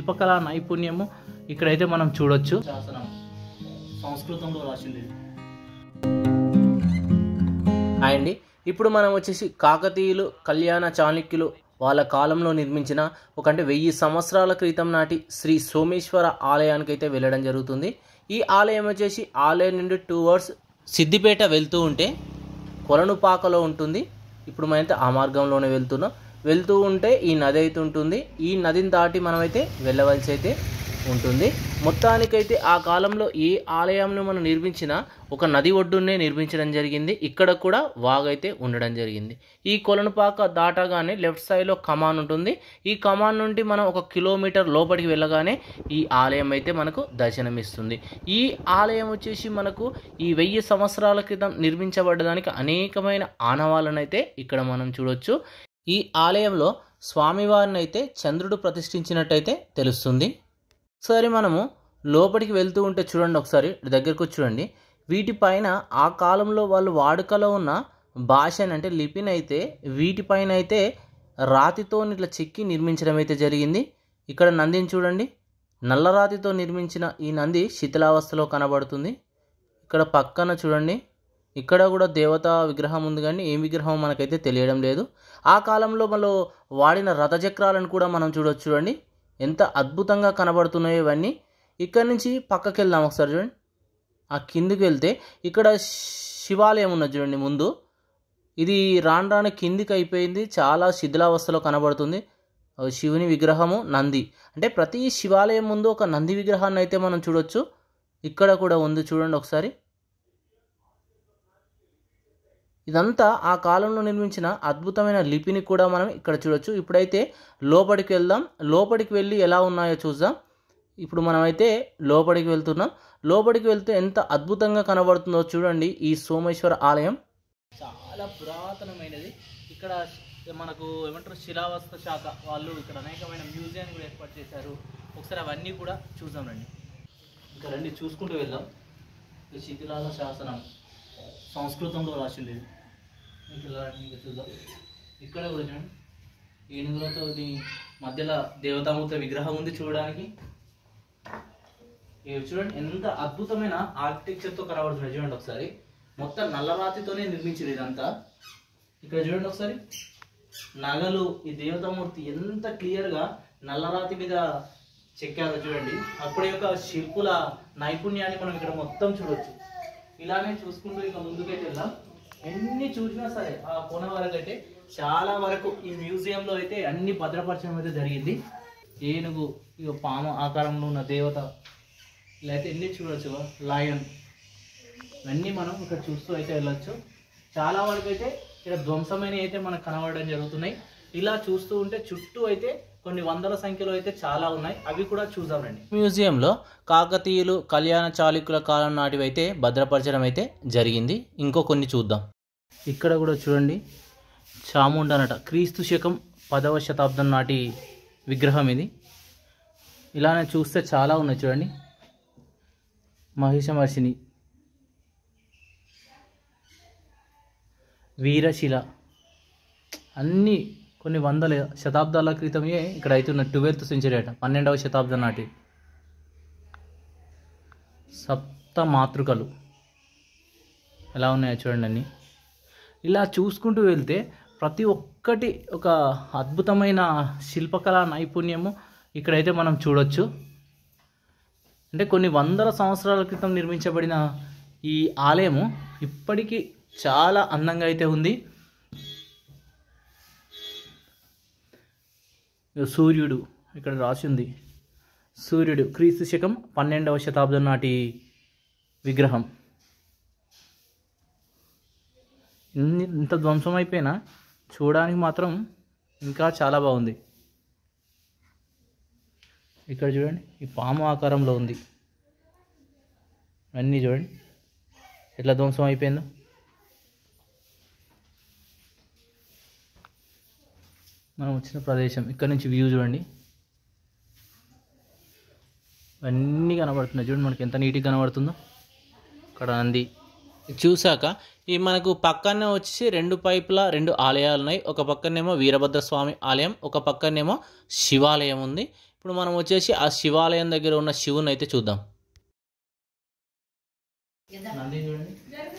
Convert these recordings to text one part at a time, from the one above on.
శిల్పకళా నైపుణ్యము ఇక్కడైతే మనం చూడొచ్చు శాసనం సంస్కృతంలో రాసింది అండి ఇప్పుడు మనం వచ్చేసి కాకతీయులు కళ్యాణ చాళుక్యులు వాళ్ళ కాలంలో నిర్మించిన ఒక అంటే వెయ్యి సంవత్సరాల క్రితం నాటి శ్రీ సోమేశ్వర ఆలయానికి అయితే వెళ్ళడం జరుగుతుంది ఈ ఆలయం వచ్చేసి ఆలయం నుండి టూ అవర్స్ సిద్దిపేట వెళ్తూ ఉంటే కొలనుపాకలో ఉంటుంది ఇప్పుడు మనమైతే ఆ మార్గంలోనే వెళ్తున్నాం వెళ్తూ ఉంటే ఈ నది అయితే ఉంటుంది ఈ నదిని దాటి మనమైతే వెళ్ళవలసి అయితే ఉంటుంది మొత్తానికైతే ఆ కాలంలో ఏ ఆలయంను మనం నిర్మించినా ఒక నది ఒడ్డునే నిర్మించడం జరిగింది ఇక్కడ కూడా వాగైతే ఉండడం జరిగింది ఈ కొలనుపాక దాటగానే లెఫ్ట్ సైడ్లో కమాన్ ఉంటుంది ఈ కమాన్ నుండి మనం ఒక కిలోమీటర్ లోపలికి వెళ్ళగానే ఈ ఆలయం అయితే మనకు దర్శనమిస్తుంది ఈ ఆలయం వచ్చేసి మనకు ఈ వెయ్యి సంవత్సరాల క్రితం నిర్మించబడ్డదానికి అనేకమైన ఆనవాళ్ళను అయితే ఇక్కడ మనం చూడొచ్చు ఈ ఆలయంలో స్వామివారిని అయితే చంద్రుడు ప్రతిష్ఠించినట్టయితే తెలుస్తుంది ఒకసారి మనము లోపలికి వెళ్తూ ఉంటే చూడండి ఒకసారి దగ్గరకు వచ్చి చూడండి వీటిపైన ఆ కాలంలో వాళ్ళు వాడుకలో ఉన్న భాషని అంటే లిపిని అయితే వీటిపైన అయితే రాతితో ఇట్లా చెక్కి నిర్మించడం అయితే జరిగింది ఇక్కడ నందిని చూడండి నల్లరాతితో నిర్మించిన ఈ నంది శిథిలావస్థలో కనబడుతుంది ఇక్కడ పక్కన చూడండి ఇక్కడ కూడా దేవతా విగ్రహం ఉంది కానీ ఏం విగ్రహం మనకైతే తెలియడం లేదు ఆ కాలంలో మనం వాడిన రథచక్రాలను కూడా మనం చూడొచ్చు చూడండి ఎంత అద్భుతంగా కనబడుతున్నాయో ఇవన్నీ ఇక్కడ నుంచి పక్కకి వెళ్దాం ఒకసారి చూడండి ఆ కిందికి వెళ్తే ఇక్కడ శివాలయం ఉన్నది చూడండి ముందు ఇది రాను రాను కిందికి అయిపోయింది చాలా శిథిలావస్థలో కనబడుతుంది ఆ శివుని విగ్రహము నంది అంటే ప్రతి శివాలయం ముందు ఒక నంది విగ్రహాన్ని అయితే మనం చూడొచ్చు ఇక్కడ కూడా ఉంది చూడండి ఒకసారి ఇదంతా ఆ కాలంలో నిర్మించిన అద్భుతమైన లిపిని కూడా మనం ఇక్కడ చూడొచ్చు ఇప్పుడైతే లోపలికి వెళ్దాం లోపలికి వెళ్ళి ఎలా ఉన్నాయో చూద్దాం ఇప్పుడు మనమైతే లోపలికి వెళ్తున్నాం లోపలికి వెళ్తే ఎంత అద్భుతంగా కనబడుతుందో చూడండి ఈ సోమేశ్వర ఆలయం చాలా పురాతనమైనది ఇక్కడ మనకు ఏమంటారు శిలావస్థ శాఖ వాళ్ళు ఇక్కడ అనేకమైన మ్యూజియం కూడా ఏర్పాటు చేశారు ఒకసారి అవన్నీ కూడా చూద్దాం రండి ఇంకా రండి చూసుకుంటూ వెళ్దాం ఈ శిథిలాల శాసనం సంస్కృతంలో రాసింది ఇది. మీకు ఇలా రండి, ఇంకా చూద్దాం ఇక్కడ కూడా చూడండి ఏనుగులతో దీని మధ్యలో దేవతామూర్తి విగ్రహం ఉంది చూడడానికి ఇవి చూడండి ఎంత అద్భుతమైన ఆర్కిటెక్చర్తో కనబడుతుంది చూడండి ఒకసారి మొత్తం నల్లరాతితోనే నిర్మించింది ఇదంతా ఇక్కడ చూడండి ఒకసారి నగలు ఈ దేవతామూర్తి ఎంత క్లియర్గా నల్లరాతి మీద చెక్కారో చూడండి అప్పటి యొక్క శిల్పుల నైపుణ్యాన్ని మనం ఇక్కడ మొత్తం చూడొచ్చు ఇలానే చూసుకుంటూ ఇక ముందుకైతే వెళ్దాం ఎన్ని చూసినా సరే ఆ కొన వరకు అయితే చాలా వరకు ఈ మ్యూజియంలో అయితే అన్ని భద్రపరచడం అయితే జరిగింది ఏనుగు ఇక పాము ఆకారంలో ఉన్న దేవత ఇలా అయితే ఎన్ని చూడొచ్చు లయన్ ఇవన్నీ మనం ఇక్కడ చూస్తూ అయితే వెళ్ళొచ్చు చాలా వరకు అయితే ఇక్కడ ధ్వంసమైన అయితే మనకు కనబడడం జరుగుతున్నాయి ఇలా చూస్తూ ఉంటే చుట్టూ అయితే కొన్ని వందల సంఖ్యలో అయితే చాలా ఉన్నాయి అవి కూడా చూద్దామండి మ్యూజియంలో కాకతీయులు కళ్యాణ చాళుక్యుల కాలం నాటివి అయితే భద్రపరచడం అయితే జరిగింది ఇంకో కొన్ని చూద్దాం ఇక్కడ కూడా చూడండి చాముండనట క్రీస్తు శకం పదవ శతాబ్దం నాటి విగ్రహం ఇది ఇలానే చూస్తే చాలా ఉన్నాయి చూడండి మహిషమర్షిని వీరశిల అన్నీ కొన్ని వందల శతాబ్దాల క్రితమే ఇక్కడ అవుతున్న ట్వెల్త్ సెంచరీ అట పన్నెండవ శతాబ్దం నాటి సప్త మాతృకలు ఎలా ఉన్నాయో చూడండి అన్ని ఇలా చూసుకుంటూ వెళ్తే ప్రతి ఒక్కటి ఒక అద్భుతమైన శిల్పకళా నైపుణ్యము ఇక్కడైతే మనం చూడొచ్చు అంటే కొన్ని వందల సంవత్సరాల క్రితం నిర్మించబడిన ఈ ఆలయము ఇప్పటికీ చాలా అందంగా అయితే ఉంది సూర్యుడు ఇక్కడ రాసి ఉంది సూర్యుడు క్రీస్తు శకం పన్నెండవ శతాబ్దం నాటి విగ్రహం ఇన్ని ఇంత ధ్వంసం అయిపోయినా చూడడానికి మాత్రం ఇంకా చాలా బాగుంది ఇక్కడ చూడండి ఈ పాము ఆకారంలో ఉంది అన్నీ చూడండి ఎట్లా ధ్వంసం అయిపోయిందో మనం వచ్చిన ప్రదేశం ఇక్కడ నుంచి వ్యూ చూడండి అన్నీ కనబడుతున్నాయి చూడండి మనకి ఎంత నీట్గా కనబడుతుందో ఇక్కడ నంది చూశాక ఈ మనకు పక్కనే వచ్చి రెండు పైపుల రెండు ఆలయాలు ఉన్నాయి ఒక పక్కనేమో వీరభద్ర స్వామి ఆలయం ఒక పక్కనేమో శివాలయం ఉంది ఇప్పుడు ఇప్పుడు మనం వచ్చేసి ఆ శివాలయం దగ్గర ఉన్న శివుని అయితే చూద్దాం నంది చూడండి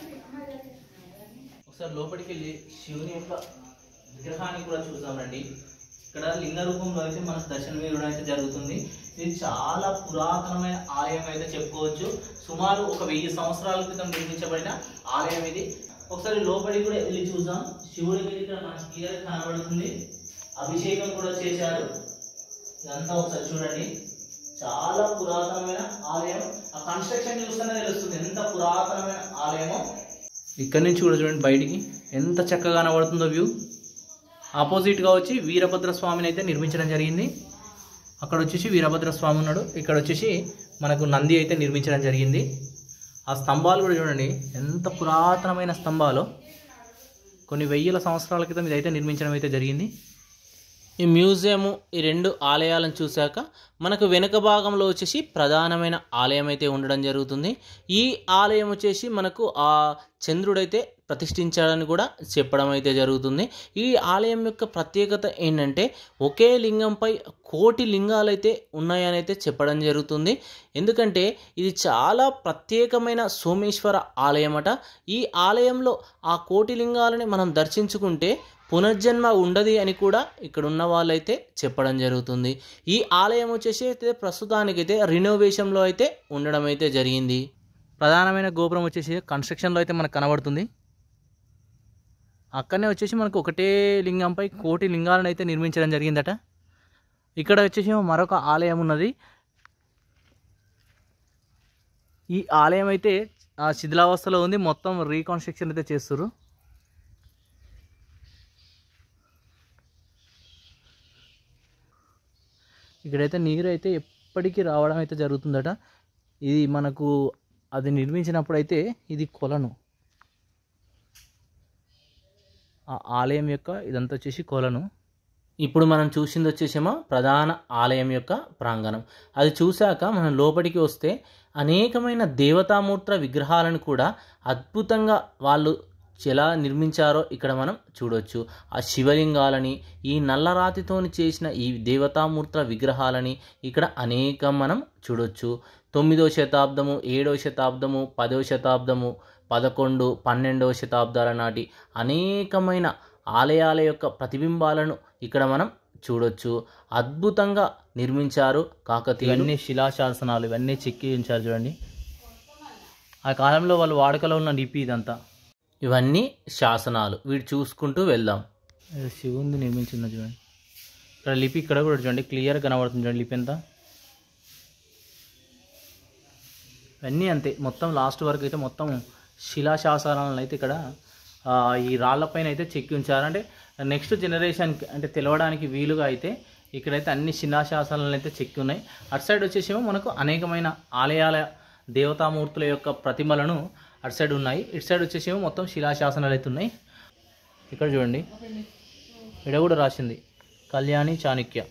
ఒకసారి లోపలికి వెళ్ళి శివుని యొక్క విగ్రహాన్ని కూడా చూద్దామండి ఇక్కడ లింగ రూపంలో అయితే మనకు దర్శనం ఇవ్వడం అయితే జరుగుతుంది ఇది చాలా పురాతనమైన ఆలయం అయితే చెప్పుకోవచ్చు సుమారు ఒక వెయ్యి సంవత్సరాల క్రితం నిర్మించబడిన ఆలయం ఇది ఒకసారి లోపలికి కూడా వెళ్ళి చూద్దాం శివుడి మీద ఇక్కడ మనకి క్లియర్ కనబడుతుంది అభిషేకం కూడా చేశారు ఇదంతా ఒకసారి చూడండి చాలా పురాతనమైన ఆలయం ఆ కన్స్ట్రక్షన్ చూస్తేనే తెలుస్తుంది ఎంత పురాతనమైన ఆలయమో ఇక్కడ నుంచి కూడా చూడండి బయటికి ఎంత చక్కగా కనబడుతుందో వ్యూ ఆపోజిట్గా వచ్చి వీరభద్ర స్వామిని అయితే నిర్మించడం జరిగింది అక్కడ వచ్చేసి వీరభద్ర స్వామి ఉన్నాడు ఇక్కడ వచ్చేసి మనకు నంది అయితే నిర్మించడం జరిగింది ఆ స్తంభాలు కూడా చూడండి ఎంత పురాతనమైన స్తంభాలు కొన్ని వెయ్యిల సంవత్సరాల క్రితం ఇదైతే నిర్మించడం అయితే జరిగింది ఈ మ్యూజియము ఈ రెండు ఆలయాలను చూశాక మనకు వెనుక భాగంలో వచ్చేసి ప్రధానమైన ఆలయం అయితే ఉండడం జరుగుతుంది ఈ ఆలయం వచ్చేసి మనకు ఆ చంద్రుడైతే ప్రతిష్ఠించాడని కూడా చెప్పడం అయితే జరుగుతుంది ఈ ఆలయం యొక్క ప్రత్యేకత ఏంటంటే ఒకే లింగంపై కోటి లింగాలు అయితే ఉన్నాయని అయితే చెప్పడం జరుగుతుంది ఎందుకంటే ఇది చాలా ప్రత్యేకమైన సోమేశ్వర ఆలయం అట ఈ ఆలయంలో ఆ కోటి లింగాలని మనం దర్శించుకుంటే పునర్జన్మ ఉండదు అని కూడా ఇక్కడ ఉన్న వాళ్ళైతే చెప్పడం జరుగుతుంది ఈ ఆలయం వచ్చేసి అయితే ప్రస్తుతానికైతే రినోవేషన్లో అయితే ఉండడం అయితే జరిగింది ప్రధానమైన గోపురం వచ్చేసి కన్స్ట్రక్షన్లో అయితే మనకు కనబడుతుంది అక్కడనే వచ్చేసి మనకు ఒకటే లింగంపై కోటి లింగాలను అయితే నిర్మించడం జరిగిందట ఇక్కడ వచ్చేసి మరొక ఆలయం ఉన్నది ఈ ఆలయం అయితే ఆ శిథిలావస్థలో ఉంది మొత్తం రీకన్స్ట్రక్షన్ అయితే చేస్తారు ఇక్కడైతే నీరు అయితే ఎప్పటికీ రావడం అయితే జరుగుతుందట ఇది మనకు అది నిర్మించినప్పుడు అయితే ఇది కొలను ఆ ఆలయం యొక్క ఇదంతా వచ్చేసి కొలను ఇప్పుడు మనం చూసింది వచ్చేసేమో ప్రధాన ఆలయం యొక్క ప్రాంగణం అది చూశాక మనం లోపలికి వస్తే అనేకమైన దేవతామూర్తుల విగ్రహాలను కూడా అద్భుతంగా వాళ్ళు ఎలా నిర్మించారో ఇక్కడ మనం చూడొచ్చు ఆ శివలింగాలని ఈ నల్లరాతితోని చేసిన ఈ దేవతామూర్తుల విగ్రహాలని ఇక్కడ అనేకం మనం చూడొచ్చు తొమ్మిదో శతాబ్దము ఏడవ శతాబ్దము పదవ శతాబ్దము పదకొండు పన్నెండవ శతాబ్దాల నాటి అనేకమైన ఆలయాల యొక్క ప్రతిబింబాలను ఇక్కడ మనం చూడొచ్చు అద్భుతంగా నిర్మించారు కాకతీయ ఇవన్నీ శిలాశాసనాలు ఇవన్నీ చెక్కి ఉంచారు చూడండి ఆ కాలంలో వాళ్ళు వాడుకలో ఉన్న లిపి ఇదంతా ఇవన్నీ శాసనాలు వీటి చూసుకుంటూ వెళ్దాం శివుంది నిర్మించింది చూడండి ఇక్కడ లిపి ఇక్కడ కూడా చూడండి క్లియర్గా కనబడుతుంది చూడండి లిపి ఎంత ఇవన్నీ అంతే మొత్తం లాస్ట్ వరకు అయితే మొత్తం శిలాశాసనాలను అయితే ఇక్కడ ఆ, ఈ రాళ్ళపైన అయితే చెక్కి ఉంచారు అంటే నెక్స్ట్ జనరేషన్కి అంటే తెలవడానికి వీలుగా అయితే ఇక్కడైతే అన్ని శిలాశాసనాలు అయితే చెక్కి ఉన్నాయి అటు సైడ్ వచ్చేసేమో మనకు అనేకమైన ఆలయాల దేవతామూర్తుల యొక్క ప్రతిమలను అటు సైడ్ ఉన్నాయి ఇటు సైడ్ వచ్చేసేమో మొత్తం శిలాశాసనాలు అయితే ఉన్నాయి ఇక్కడ చూడండి ఇక్కడ కూడా రాసింది కళ్యాణి చాణక్య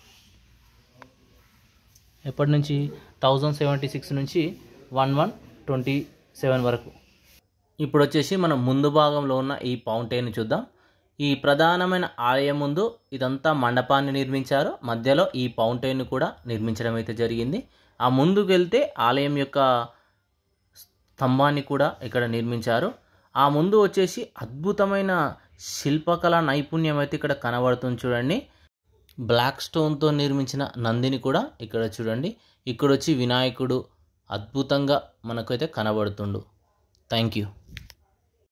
ఎప్పటి నుంచి థౌజండ్ సెవెంటీ సిక్స్ నుంచి వన్ వన్ ట్వంటీ సెవెన్ వరకు ఇప్పుడు వచ్చేసి మనం ముందు భాగంలో ఉన్న ఈ ఫౌంటైన్ చూద్దాం ఈ ప్రధానమైన ఆలయం ముందు ఇదంతా మండపాన్ని నిర్మించారు మధ్యలో ఈ ఫౌంటైన్ కూడా నిర్మించడం అయితే జరిగింది ఆ ముందుకు వెళ్తే ఆలయం యొక్క స్తంభాన్ని కూడా ఇక్కడ నిర్మించారు ఆ ముందు వచ్చేసి అద్భుతమైన శిల్పకళ నైపుణ్యం అయితే ఇక్కడ కనబడుతుంది చూడండి బ్లాక్ స్టోన్తో నిర్మించిన నందిని కూడా ఇక్కడ చూడండి ఇక్కడ వచ్చి వినాయకుడు అద్భుతంగా మనకైతే కనబడుతుండు థ్యాంక్ యూ